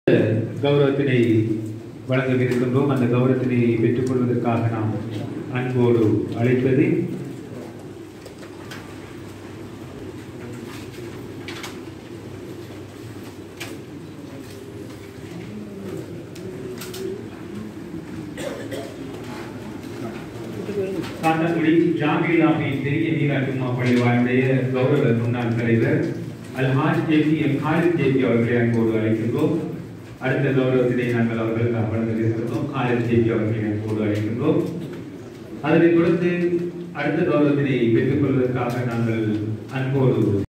கௌரவத்தினை வழங்கவிருக்கின்றோம் அந்த கௌரவத்தினை பெற்றுக்கொள்வதற்காக நாம் அன்போடு அழைப்பது காத்தாக்குடி ஜாமிலாமின் பெரிய நீராட்டுமா பள்ளிவாருடைய கௌரவ முன்னாள் தலைவர் அல்ஹாஜ் ஜேபி எம் ஹாலித் ஜேபி அவர்களை அன்போடு அழைக்கின்றோம் அடுத்த கௌரவத்தினை நாங்கள் அவர்களுக்கு வழங்குகின்றோம் ஹாலித் ஜேபி அவர்களை அன்போடு அழைக்கின்றோம் அதனைத் தொடர்ந்து அடுத்த கௌரவத்தினை பெற்றுக் கொள்வதற்காக நாங்கள் அன்போடு